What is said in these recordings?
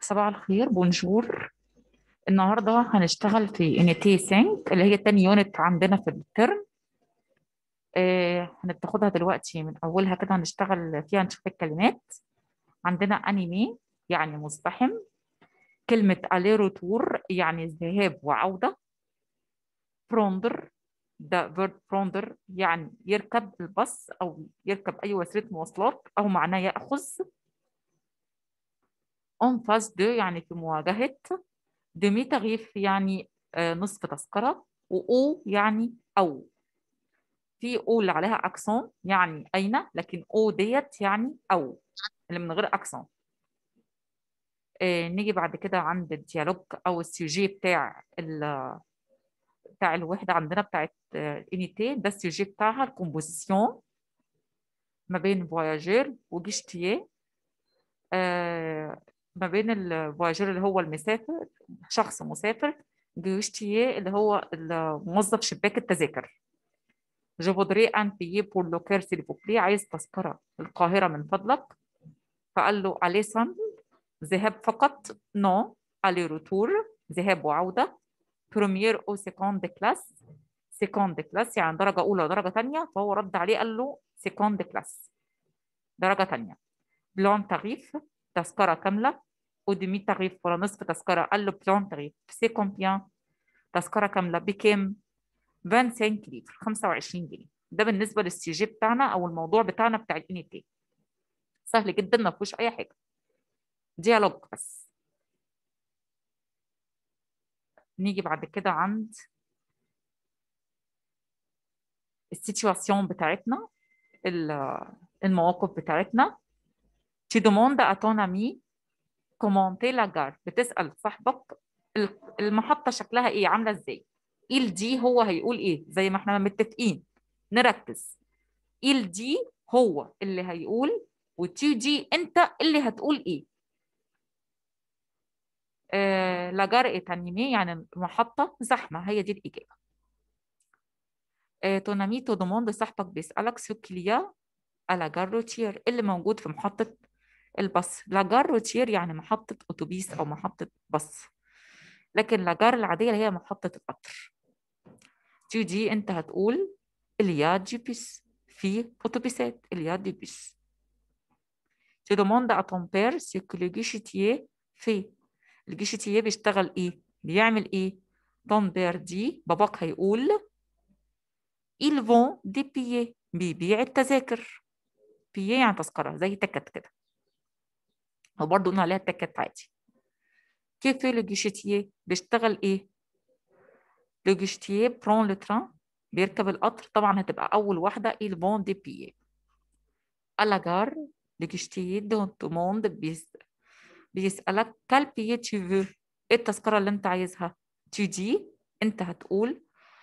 صباح الخير بونجور النهارده هنشتغل في انيتي 5 اللي هي تاني يونت عندنا في الترم آه هنتاخدها دلوقتي من اولها كده هنشتغل فيها نشوف الكلمات عندنا انيمي يعني مزدحم كلمة اليروتور يعني ذهاب وعودة بروندر ده فيرب بروندر يعني يركب الباص أو يركب أي وسيلة مواصلات أو معناه يأخذ اون فاس دو يعني في مواجهة دمي تغييف يعني آه، نصف تذكرة وأو يعني أو في أو اللي عليها أكسون يعني أين لكن أو ديت يعني أو اللي من غير أكسون آه، نيجي بعد كده عند الديالوج أو السيجي بتاع ال بتاع الوحدة عندنا بتاعت انيتي ده السيجي بتاعها الكومبوزيسيون ما بين فواياجير وجيشتيه آه ما بين الفواياجير اللي هو المسافر شخص مسافر جيشتيه اللي هو موظف شباك التذاكر جو فودري ان بيي بور لو كير سيل بوبلي عايز تذكرة القاهرة من فضلك فقال له اليسان ذهاب فقط نو الي روتور ذهاب وعودة بروميير او سيكوند كلاس سيكوند كلاس يعني درجة أولى ودرجة تانية فهو رد عليه قال له سيكوند كلاس درجة تانية بلون تغيف تذكرة كاملة ودمي تغيف ولا نصف تذكرة قال له بلون تغيف سي كومبيان تذكرة كاملة بكام 25 ليفر 25 جنيه ده بالنسبة للسيجي بتاعنا أو الموضوع بتاعنا بتاع الانيتي سهل جدا ما فيهوش أي حاجة ديالوج بس نيجي بعد كده عند السيتواسيون بتاعتنا المواقف بتاعتنا tu demandes à ton ami commenter la gare بتسأل صاحبك المحطة شكلها ايه عاملة ازاي il دي هو هيقول ايه زي ما احنا متفقين نركز il دي هو اللي هيقول وتي دي انت اللي هتقول ايه آه لاجار ايتانيمي يعني المحطة زحمة هي دي الإجابة آه تونامي تو دوموند صاحبك بيسألك سو كليا على جار روتير اللي موجود في محطة الباص لاجار روتير يعني محطة أتوبيس أو محطة باص لكن لاجار العادية اللي هي محطة القطر تو دي أنت هتقول إليا دي بيس في أتوبيسات إليا دي بيس tu demandes à ton père ce que le guichetier fait الجيشتيه بيشتغل ايه بيعمل ايه ton père دي باباك هيقول ils vont des billets بيبيع التذاكر بيي يعني تذكرة زي تكت كده أو برضه قلنا عليها تكت عادي كيف لو جيشتيه بيشتغل ايه لو جيشتيه برون لو تران بيركب القطر طبعا هتبقى أول واحدة ils vont des billets à la gare le guichetier demande بيس... بيسألك quel billet tu veux ايه التذكرة اللي انت عايزها tu dis انت هتقول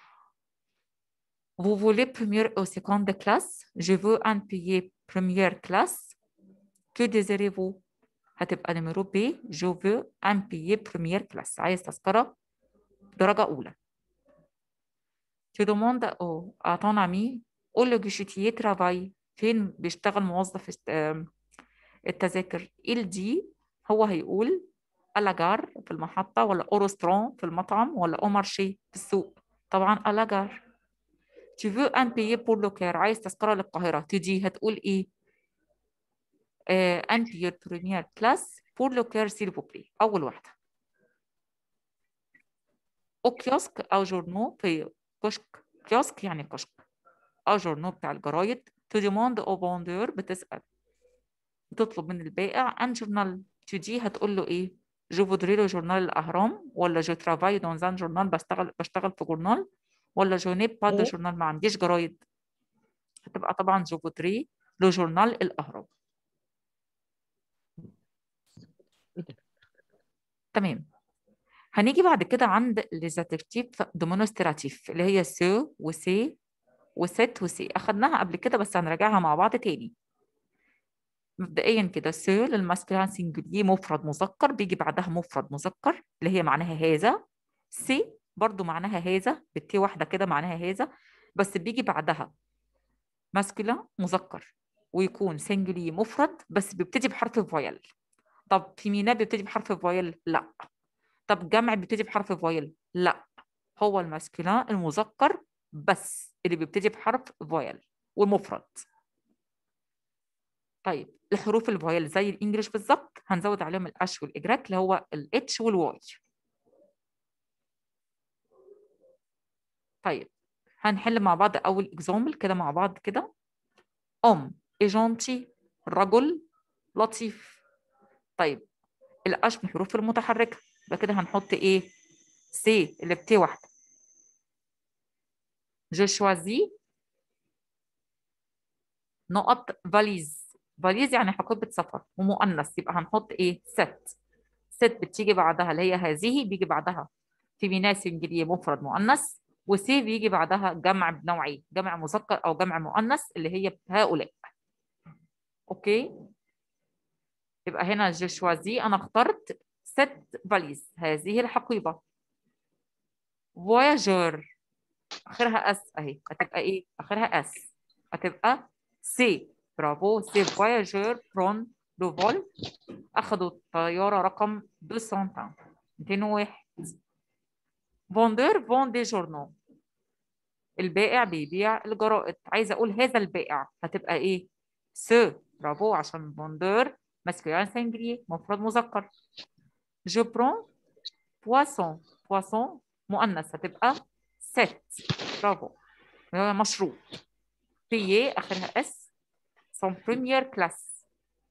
Vous voulez première ou seconde classe? Je veux un billet première classe. Que désirez-vous? هتبقى نمرو بي جو فو ان بيي بريمير كلاس عايز تذكرة درجة أولى. Tu demandes au à ton ami où le guichetier travaille فين بيشتغل موظف التذاكر il dit هو هيقول ألاجار في المحطة ولا أوروسترون في المطعم ولا أو مارشي في السوق طبعا ألاجار tu veux un billet pour le Caire عايز تذكرة للقاهرة تجي هتقول إيه آه un billet première classe pour le Caire s'il vous plaît أول واحدة أو كيوسك أو جورنو في كشك كيوسك يعني كشك أو جورنو بتاع الجرايد tu demandes au vendeur بتسأل بتطلب من البائع ان جورنال تجي هتقول له ايه جو فودري لو جورنال الاهرام ولا جو ترافاي دون ان جورنال بشتغل بشتغل في جورنال ولا جو ني با دو جورنال ما عنديش جرايد هتبقى طبعا جو فودري لو جورنال الاهرام تمام هنيجي بعد كده عند ليزاتيف دومونستراتيف اللي هي سو وسي وست وسي اخدناها قبل كده بس هنراجعها مع بعض تاني مبدئيا كده سو للماسكولين سينجولي مفرد مذكر بيجي بعدها مفرد مذكر اللي هي معناها هذا سي برضو معناها هذا بالتي واحدة كده معناها هذا بس بيجي بعدها ماسكولين مذكر ويكون سينجولي مفرد بس بيبتدي بحرف فويل طب فيمينا بيبتدي بحرف فويل لا طب جمع بيبتدي بحرف فويل لا هو الماسكولين المذكر بس اللي بيبتدي بحرف فويل والمفرد طيب الحروف الفويل زي الانجليش بالظبط هنزود عليهم الاش والاجراك اللي هو الاتش والواي طيب هنحل مع بعض اول اكزامبل كده مع بعض كده ام ايجونتي رجل لطيف طيب الاش من الحروف المتحركه يبقى كده هنحط ايه سي اللي بتي واحده جو شوازي نقط فاليز فاليز يعني حقيبة سفر ومؤنث يبقى هنحط ايه ست ست بتيجي بعدها اللي هي هذه بيجي بعدها فيمينا سنجليه مفرد مؤنث وسي بيجي بعدها جمع بنوعين جمع مذكر او جمع مؤنث اللي هي هؤلاء اوكي يبقى هنا جو شوازي انا اخترت ست فاليز هذه الحقيبه فواياجور اخرها اس اهي هتبقى ايه اخرها اس هتبقى سي برافو سي فواياجور برون لو فول اخذوا الطياره رقم 201 201 فوندور فون دي جورنو البائع بيبيع الجرائد عايزه اقول هذا البائع هتبقى ايه سو برافو عشان فوندور ماسكولين سنجلي مفرد مذكر جو برون بواسون بواسون مؤنث هتبقى ست برافو مشروب بيي اخرها اس son première classe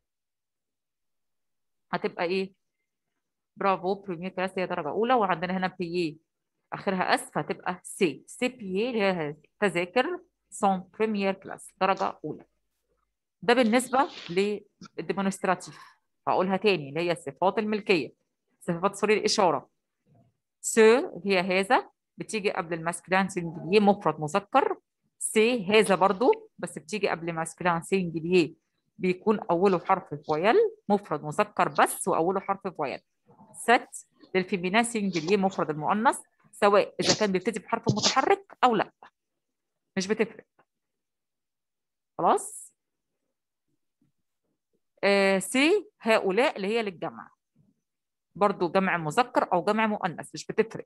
هتبقى ايه برافو بريمير كلاس هي درجه اولى وعندنا هنا بيي اخرها اس فهتبقى سي سي بيي اللي هي تذاكر سون بريمير كلاس درجه اولى ده بالنسبه للديمونستراتيف هقولها تاني اللي هي صفات الملكيه صفات سوري الاشاره سو هي هذا بتيجي قبل الماسكلين سنجليه مفرد مذكر سي هذا برضو بس بتيجي قبل ماسكلين سنجليه بيكون اوله حرف فويل مفرد مذكر بس واوله حرف فويل ست للفيمينا سنجليه مفرد المؤنث سواء اذا كان بيبتدي بحرف متحرك او لا مش بتفرق خلاص آه سي هؤلاء اللي هي للجمع برضو جمع مذكر او جمع مؤنث مش بتفرق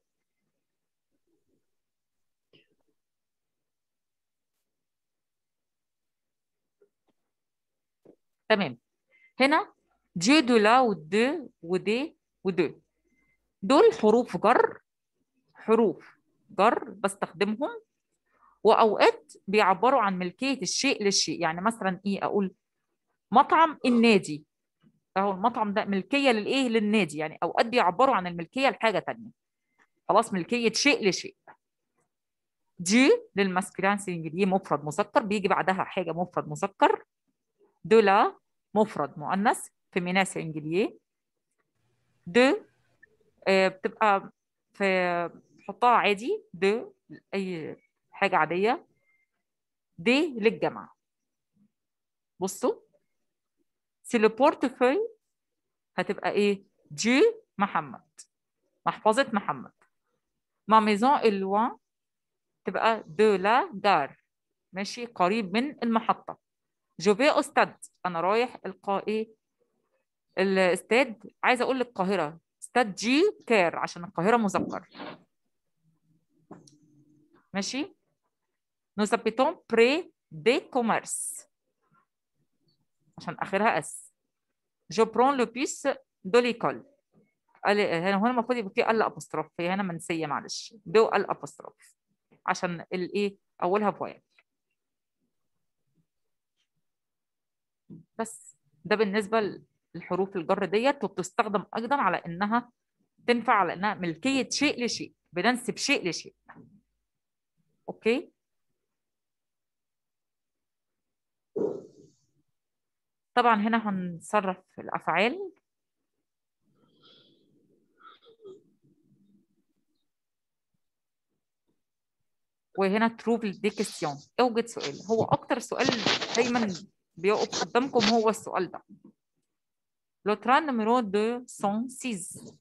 تمام هنا دي دو لا ودو ودي ودو دول حروف جر حروف جر بستخدمهم واوقات بيعبروا عن ملكيه الشيء للشيء يعني مثلا ايه اقول مطعم النادي اهو المطعم ده ملكيه للايه للنادي يعني اوقات بيعبروا عن الملكيه لحاجه تانية خلاص ملكيه شيء لشيء دي للماسكولين سنجليه مفرد مذكر بيجي بعدها حاجه مفرد مذكر دولا مفرد مؤنث فيمينا سنجليه دو آه بتبقى في حطها عادي دو اي حاجه عاديه دي للجمع بصوا سي لو بورتفوي هتبقى ايه دي محمد محفظه محمد ما ميزون اللوان تبقى دو لا جار ماشي قريب من المحطه جو في استاد انا رايح القاء ايه الاستاد عايزه اقول للقاهره استاد جي كار عشان القاهره مذكر ماشي nous habitons près des commerces عشان اخرها اس جو برون لو بيس دو ليكول هنا هنا المفروض يبقى في ال ابوستروف هي هنا منسيه معلش دو ال ابوستروف عشان الايه اولها فويل بس ده بالنسبه للحروف الجر ديت وبتستخدم ايضا على انها تنفع على انها ملكيه شيء لشيء بننسب شيء لشيء اوكي طبعا هنا هنصرف الافعال وهنا تروف دي كيستيون اوجد سؤال هو اكتر سؤال دايما بيقف قدامكم هو السؤال ده لو تران نميرو 206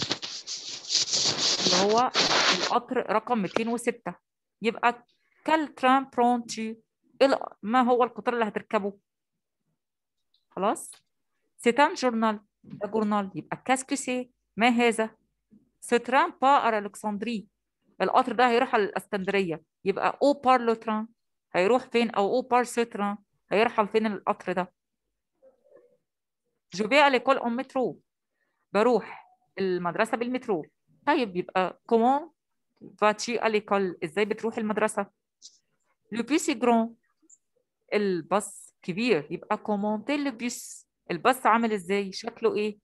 اللي هو القطر رقم 206 يبقى كال تران برونتي ما هو القطار اللي هتركبه خلاص سيتان جورنال ده جورنال يبقى كاسكو سي ما هذا ستران با ار الكسندري القطر ده هيروح على الاسكندريه يبقى او بار لو تران هيروح فين او او بار ستران هيرحل فين القطر ده جو في ليكول اون مترو بروح المدرسه بالمترو طيب يبقى كومون فاتشي اليكول ازاي بتروح المدرسه لو بيس جرون الباص كبير يبقى كومونتي لو بيس الباص عامل ازاي شكله ايه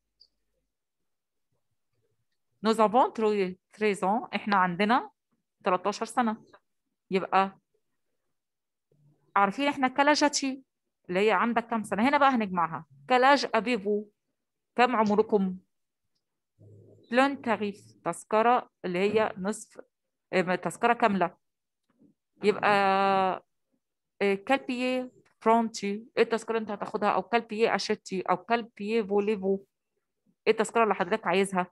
nous avons 13 ans احنا عندنا 13 سنه يبقى عارفين احنا كلاجاتشي اللي هي عندك كم سنه هنا بقى هنجمعها كلاج افيفو كم عمركم بلون تاريف تذكره اللي هي نصف تذكره كامله يبقى كالبيي فرونتي ايه التذكره انت هتاخدها او كالبيي اشتي او كالبيي فوليفو ايه التذكره اللي حضرتك عايزها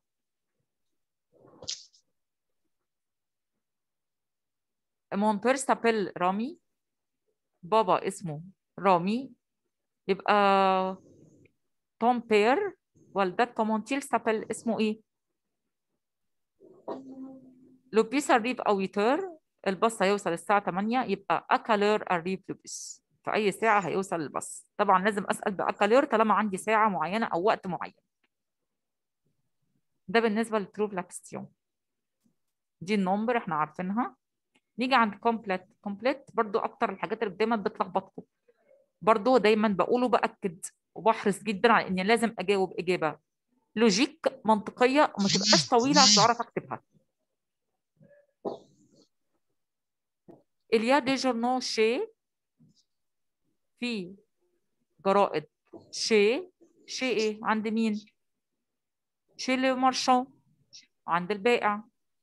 مون بير سابيل رامي بابا اسمه رامي يبقى توم بير والدك كومونتيل سابيل اسمه ايه لو بيس اريف او يتر الباص هيوصل الساعة 8 يبقى أكالور أريف لوبيس في أي ساعة هيوصل الباص طبعا لازم أسأل بأكالور طالما عندي ساعة معينة أو وقت معين ده بالنسبة للتروف لاكستيون دي النمبر احنا عارفينها نيجي عند كومبليت كومبليت برضو أكتر الحاجات اللي دايما بتلخبطكم برضو دايما بقوله بأكد وبحرص جدا على إني لازم أجاوب إجابة لوجيك منطقية وما تبقاش طويلة عشان أعرف أكتبها il y a des journaux chez في جرائد chez chez ايه عند مين chez le marchand عند البائع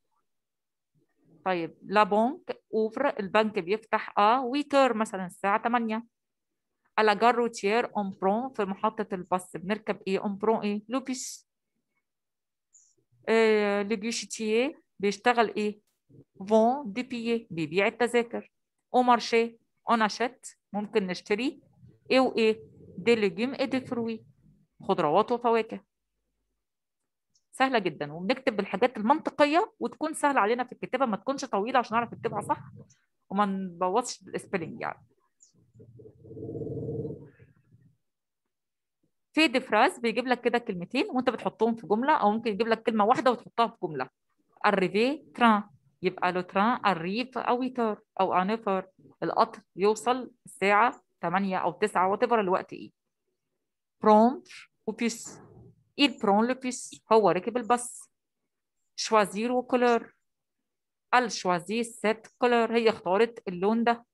طيب لا بنك اوفر البنك بيفتح اه ويتر مثلا الساعة 8 على جار روتيير اون برون في محطة الباص بنركب ايه اون برون ايه لوبيس آه لو بيوشيتييه بيشتغل ايه فون دي بيي بيبيع التذاكر او مارشي اون اشيت ممكن نشتري ايه وايه دي ليجيم اي دي فروي خضروات وفواكه سهله جدا وبنكتب بالحاجات المنطقيه وتكون سهله علينا في الكتابه ما تكونش طويله عشان نعرف نكتبها صح وما نبوظش السبيلنج يعني في ديفراز بيجيب لك كده كلمتين وانت بتحطهم في جمله او ممكن يجيب لك كلمه واحده وتحطها في جمله arrivé تران يبقى لو تران arrive او ويتر او انيفر القطر يوصل الساعه 8 او 9 وات ايفر الوقت ايه prendre وبيس il prend le bus هو ركب الباص choisir وكولور elle choisit cette couleur هي اختارت اللون ده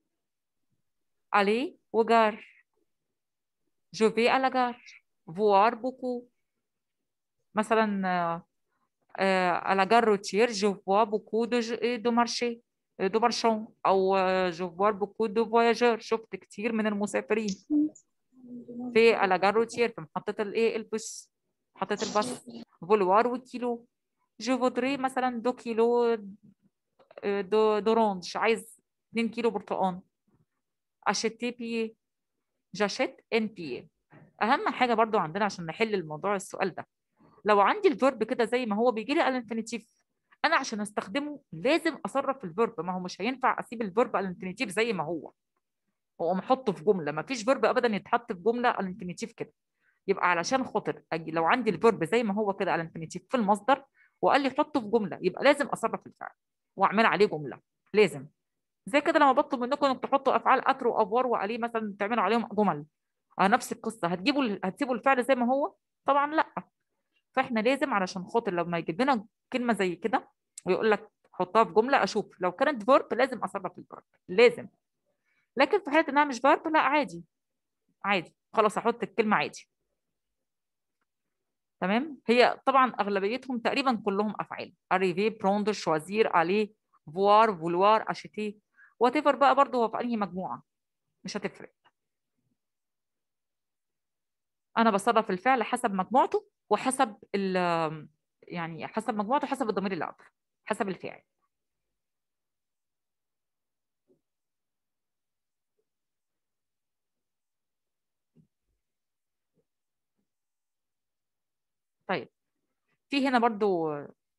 aller وجار je vais à la gare voir beaucoup مثلا à la gare routière je vois beaucoup de de marchés de marchands أو je vois beaucoup de voyageurs شفت كتير من المسافرين في à la gare routière في محطة الايه الباص محطة الباص فولوار وكيلو جو فودري مثلا دو كيلو دو دورانج عايز 2 كيلو برتقال اشتي بيي جاشيت ان بيي اهم حاجه برضو عندنا عشان نحل الموضوع السؤال ده لو عندي الفيرب كده زي ما هو بيجي لي الانفينيتيف انا عشان استخدمه لازم اصرف الفيرب ما هو مش هينفع اسيب الفيرب الانفينيتيف زي ما هو واقوم احطه في جمله ما فيش فيرب ابدا يتحط في جمله الانفينيتيف كده يبقى علشان خاطر أجي لو عندي الفيرب زي ما هو كده الانفينيتيف في المصدر وقال لي حطه في جمله يبقى لازم اصرف الفعل واعمل عليه جمله لازم زي كده لما بطلب منكم انك تحطوا افعال اتر وافوار وعليه مثلا تعملوا عليهم جمل على نفس القصه هتجيبوا هتسيبوا الفعل زي ما هو طبعا لا فاحنا لازم علشان خاطر لما يجيب لنا كلمه زي كده ويقول لك حطها في جمله اشوف لو كانت فيرب لازم اصرف الفيرب لازم لكن في حاله انها مش فيرب لا عادي عادي خلاص احط الكلمه عادي تمام هي طبعا اغلبيتهم تقريبا كلهم افعال arriver prendre choisir aller voir vouloir acheter وات ايفر بقى برضه هو في انهي مجموعه مش هتفرق انا بصرف الفعل حسب مجموعته وحسب ال يعني حسب مجموعته حسب الضمير اللي قبله حسب الفاعل طيب في هنا برضو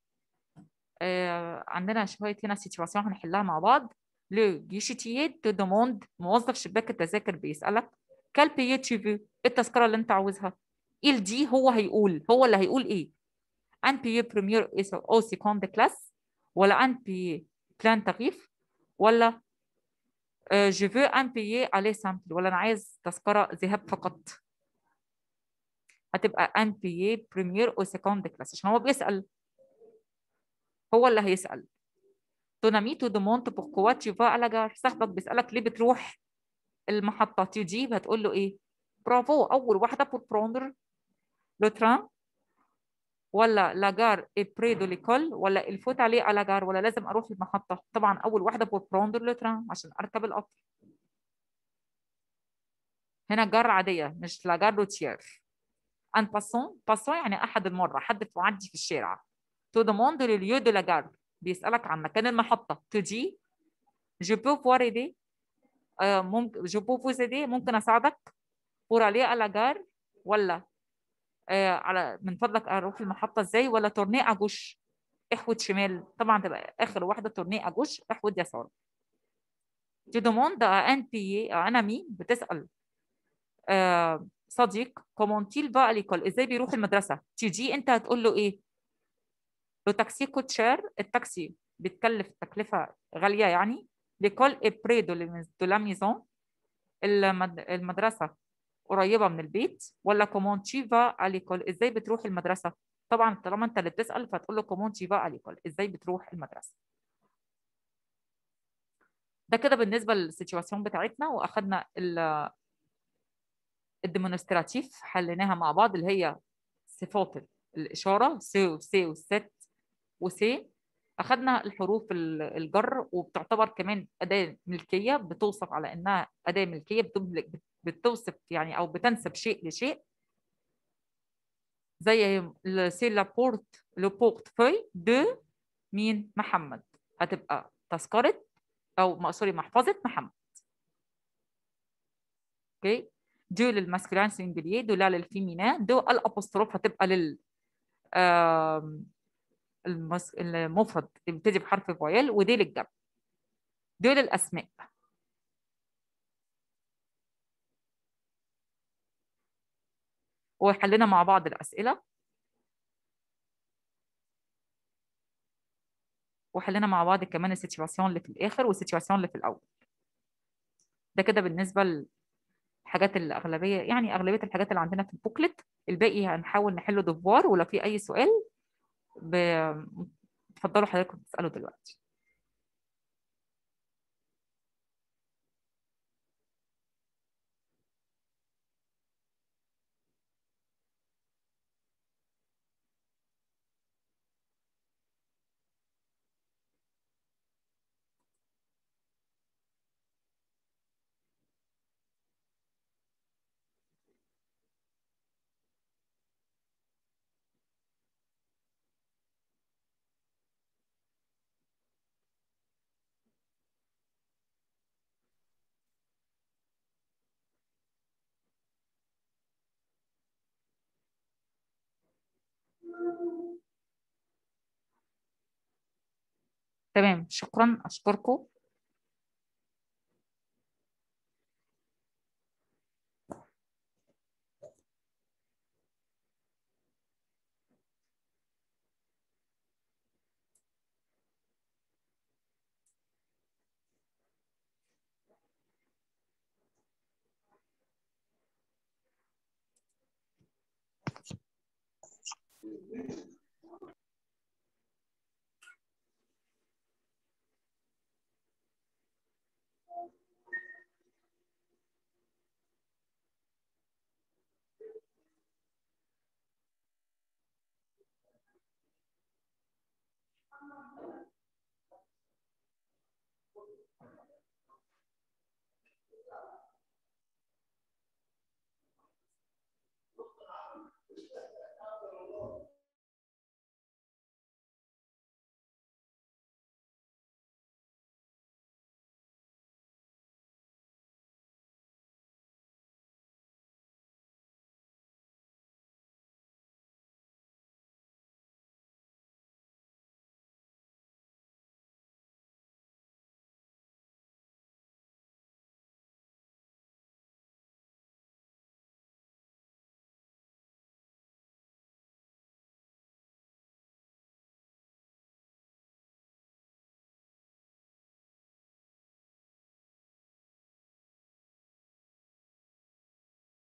آه عندنا شويه هنا سيتواسيون هنحلها مع بعض لو جيشيتيي دو دوموند موظف شباك التذاكر بيسالك كال بيي tu veux التذكره اللي انت عاوزها il دي هو هيقول هو اللي هيقول ايه ان بيي بريمير او سيكوند كلاس ولا ان بيي بلان تاريف ولا جو فو ان بيي الي سامبل ولا انا عايز تذكره ذهاب فقط هتبقى ان بيي بريمير او سيكوند كلاس عشان هو بيسال هو اللي هيسال ton ami te demande pourquoi tu vas à la gare صاحبك بيسألك ليه بتروح المحطة تجيب هتقول له ايه برافو أول واحدة pour prendre le train ولا la gare est près de l'école ولا il faut aller à la gare ولا لازم أروح المحطة طبعا أول واحدة pour prendre le train عشان أركب القطر هنا جار عادية مش لا جار روتيير ان باسون باسون يعني أحد المرة حد تعدي في الشارع تو demande le lieu de la gare بيسألك عن مكان المحطة تجي je peux voir aider آه ممكن je peux vous aider ممكن أساعدك pour aller à la gare ولا آه على من فضلك أروح المحطة إزاي ولا تورني أجوش احود شمال طبعا تبقى آخر واحدة تورني أجوش احود يسار tu demandes à un pays à un ami بتسأل آه صديق comment il va à l'école إزاي بيروح المدرسة تيجي أنت هتقول له إيه لو تاكسي كوت شير التاكسي بيتكلف تكلفة غالية يعني ليكول اي بري دو لا ميزون المدرسة قريبة من البيت ولا كومون تي فا ليكول ازاي بتروح المدرسة طبعا طالما انت اللي بتسأل فتقول له كومون تي فا ليكول ازاي بتروح المدرسة ده كده بالنسبة للسيتواسيون بتاعتنا واخدنا الديمونستراتيف حليناها مع بعض اللي هي صفات الإشارة سي وسي وست وسي أخذنا الحروف الجر وبتعتبر كمان أداة ملكية بتوصف على إنها أداة ملكية بتوصف يعني أو بتنسب شيء لشيء زي سي لا بورت لو بورت فوي دو مين محمد هتبقى تذكرة أو سوري محفظة محمد اوكي دو للماسكولين سينجلير دو لا للفيمينان دو الابوستروف هتبقى لل المس... المفرد اللي بيبتدي بحرف فويل ودي للجمع دول الاسماء وحلينا مع بعض الاسئله وحلينا مع بعض كمان السيتواسيون اللي في الاخر والسيتواسيون اللي في الاول ده كده بالنسبه للحاجات الاغلبيه يعني اغلبيه الحاجات اللي عندنا في البوكلت الباقي هنحاول نحله دفوار ولو في اي سؤال ب... اتفضلوا حضراتكم تسالوا دلوقتي تمام شكرا اشكركم